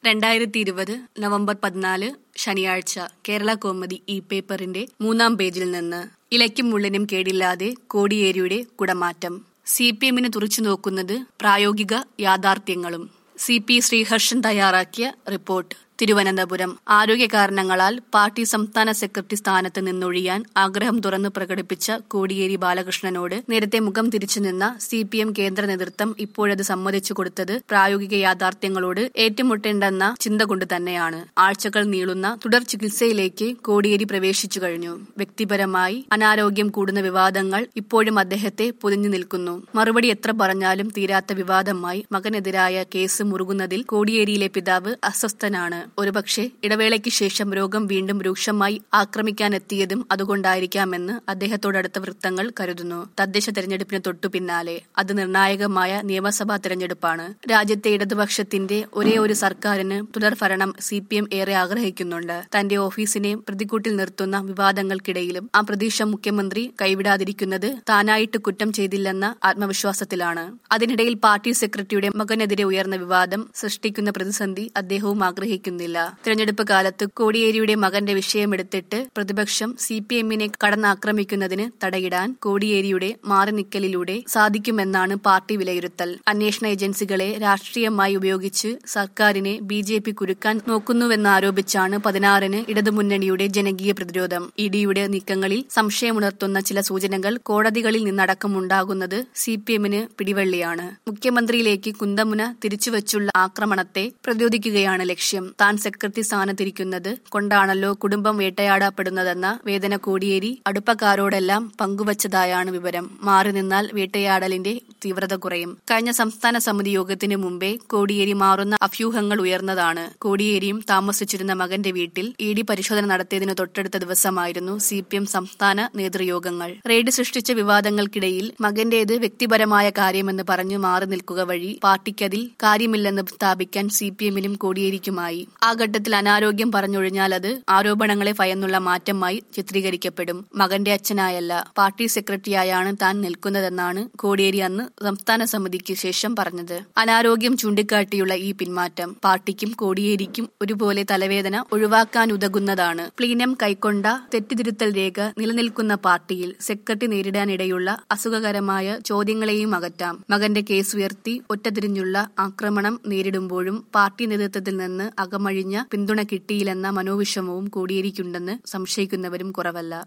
രണ്ടായിരത്തി ഇരുപത് നവംബർ പതിനാല് ശനിയാഴ്ച കേരള കോമഡി ഇ പേപ്പറിന്റെ മൂന്നാം പേജിൽ നിന്ന് ഇലയ്ക്കും മുള്ളിനും കേടില്ലാതെ കോടിയേരിയുടെ കുടമാറ്റം സി പി എമ്മിന് തുറച്ചു നോക്കുന്നത് പ്രായോഗിക യാഥാർത്ഥ്യങ്ങളും സി പി ശ്രീഹർഷൻ തയ്യാറാക്കിയ റിപ്പോർട്ട് തിരുവനന്തപുരം ആരോഗ്യ കാരണങ്ങളാൽ പാർട്ടി സംസ്ഥാന സെക്രട്ടറി സ്ഥാനത്ത് നിന്നൊഴിയാൻ ആഗ്രഹം തുറന്നു പ്രകടിപ്പിച്ച കോടിയേരി ബാലകൃഷ്ണനോട് നേരത്തെ മുഖം തിരിച്ചു നിന്ന സി പി എം കേന്ദ്ര നേതൃത്വം ഇപ്പോഴത് സമ്മതിച്ചു കൊടുത്തത് പ്രായോഗിക യാഥാർത്ഥ്യങ്ങളോട് ഏറ്റുമുട്ടേണ്ടെന്ന ചിന്ത കൊണ്ട് തന്നെയാണ് ആഴ്ചകൾ നീളുന്ന തുടർ ചികിത്സയിലേക്ക് കോടിയേരി പ്രവേശിച്ചു കഴിഞ്ഞു വ്യക്തിപരമായി അനാരോഗ്യം കൂടുന്ന വിവാദങ്ങൾ ഇപ്പോഴും അദ്ദേഹത്തെ പൊതിഞ്ഞു നിൽക്കുന്നു മറുപടി എത്ര പറഞ്ഞാലും തീരാത്ത വിവാദമായി മകനെതിരായ കേസ് മുറുകുന്നതിൽ കോടിയേരിയിലെ പിതാവ് അസ്വസ്ഥനാണ് ഒരുപക്ഷെ ഇടവേളയ്ക്ക് ശേഷം രോഗം വീണ്ടും രൂക്ഷമായി ആക്രമിക്കാനെത്തിയതും അതുകൊണ്ടായിരിക്കാമെന്ന് അദ്ദേഹത്തോടടുത്ത വൃത്തങ്ങൾ കരുതുന്നു തദ്ദേശ തെരഞ്ഞെടുപ്പിന് തൊട്ടു പിന്നാലെ അത് നിർണായകമായ നിയമസഭാ തെരഞ്ഞെടുപ്പാണ് രാജ്യത്തെ ഇടതുപക്ഷത്തിന്റെ ഒരേ ഒരു സർക്കാരിന് തുടർഭരണം സി പി എം ഏറെ ആഗ്രഹിക്കുന്നുണ്ട് തന്റെ ഓഫീസിനെ പ്രതിക്കൂട്ടിൽ നിർത്തുന്ന വിവാദങ്ങൾക്കിടയിലും ആ പ്രതീക്ഷ മുഖ്യമന്ത്രി കൈവിടാതിരിക്കുന്നത് താനായിട്ട് കുറ്റം ചെയ്തില്ലെന്ന ആത്മവിശ്വാസത്തിലാണ് അതിനിടയിൽ പാർട്ടി സെക്രട്ടറിയുടെ മകനെതിരെ ഉയർന്ന വിവാദം സൃഷ്ടിക്കുന്ന പ്രതിസന്ധി അദ്ദേഹവും ആഗ്രഹിക്കുന്നില്ല തിരഞ്ഞെടുപ്പ് കാലത്ത് കോടിയേരിയുടെ മകന്റെ വിഷയമെടുത്തിട്ട് പ്രതിപക്ഷം സി പി എമ്മിനെ കടന്നാക്രമിക്കുന്നതിന് തടയിടാൻ കോടിയേരിയുടെ മാറി നിൽക്കലിലൂടെ സാധിക്കുമെന്നാണ് പാർട്ടി വിലയിരുത്തൽ അന്വേഷണ ഏജൻസികളെ രാഷ്ട്രീയമായി ഉപയോഗിച്ച് സർക്കാരിനെ ബി ജെ പി കുരുക്കാൻ നോക്കുന്നുവെന്നാരോപിച്ചാണ് പതിനാറിന് ഇടതുമുന്നണിയുടെ ജനകീയ പ്രതിരോധം ഇഡിയുടെ നീക്കങ്ങളിൽ സംശയമുണർത്തുന്ന ചില സൂചനകൾ കോടതികളിൽ നിന്നടക്കമുണ്ടാകുന്നത് സി പി എമ്മിന് പിടിവള്ളിയാണ് മുഖ്യമന്ത്രിയിലേക്ക് കുന്തമുന തിരിച്ചുവച്ചുള്ള ആക്രമണത്തെ പ്രതിരോധിക്കുകയാണ് ലക്ഷ്യം താൻ സെക്രട്ടറി സ്ഥാനത്തിരിക്കുന്നത് കൊണ്ടാണല്ലോ കുടുംബം വേട്ടയാടപ്പെടുന്നതെന്ന വേദന കോടിയേരി അടുപ്പക്കാരോടെല്ലാം പങ്കുവച്ചതായാണ് വിവരം മാറി നിന്നാൽ വേട്ടയാടലിന്റെ തീവ്രത കുറയും കഴിഞ്ഞ സംസ്ഥാന സമിതി യോഗത്തിന് മുമ്പേ കോടിയേരി മാറുന്ന അഭ്യൂഹങ്ങൾ ഉയർന്നതാണ് കോടിയേരിയും താമസിച്ചിരുന്ന മകന്റെ വീട്ടിൽ ഇ ഡി പരിശോധന നടത്തിയതിനു തൊട്ടടുത്ത ദിവസമായിരുന്നു സി പി എം സംസ്ഥാന നേതൃയോഗങ്ങൾ റെയ്ഡ് സൃഷ്ടിച്ച വിവാദങ്ങൾക്കിടയിൽ മകന്റേത് വ്യക്തിപരമായ കാര്യമെന്ന് പറഞ്ഞു മാറി നിൽക്കുക വഴി പാർട്ടിക്കതിൽ കാര്യമില്ലെന്ന് സ്ഥാപിക്കാൻ സി പി എമ്മിനും കോടിയേരിക്കുമായി ആ ഘട്ടത്തിൽ അനാരോഗ്യം പറഞ്ഞൊഴിഞ്ഞാൽ അത് ആരോപണങ്ങളെ ഭയന്നുള്ള മാറ്റമായി ചിത്രീകരിക്കപ്പെടും മകന്റെ അച്ഛനായല്ല പാർട്ടി സെക്രട്ടറിയായാണ് താൻ നിൽക്കുന്നതെന്നാണ് കോടിയേരി അന്ന് സംസ്ഥാന സമിതിക്ക് ശേഷം പറഞ്ഞത് അനാരോഗ്യം ചൂണ്ടിക്കാട്ടിയുള്ള ഈ പിന്മാറ്റം പാർട്ടിക്കും കോടിയേരിക്കും ഒരുപോലെ തലവേദന ഒഴിവാക്കാനുതകുന്നതാണ് പ്ലീനം കൈക്കൊണ്ട തെറ്റിതിരുത്തൽ രേഖ നിലനിൽക്കുന്ന പാർട്ടിയിൽ സെക്രട്ടറി നേരിടാനിടയുള്ള അസുഖകരമായ ചോദ്യങ്ങളെയും അകറ്റാം മകന്റെ കേസ് ഉയർത്തി ഒറ്റതിരിഞ്ഞുള്ള ആക്രമണം നേരിടുമ്പോഴും പാർട്ടി നേതൃത്വത്തിൽ നിന്ന് അകമഴിഞ്ഞ പിന്തുണ കിട്ടിയില്ലെന്ന മനോവിഷമവും കോടിയേരിക്കുണ്ടെന്ന് സംശയിക്കുന്നവരും കുറവല്ല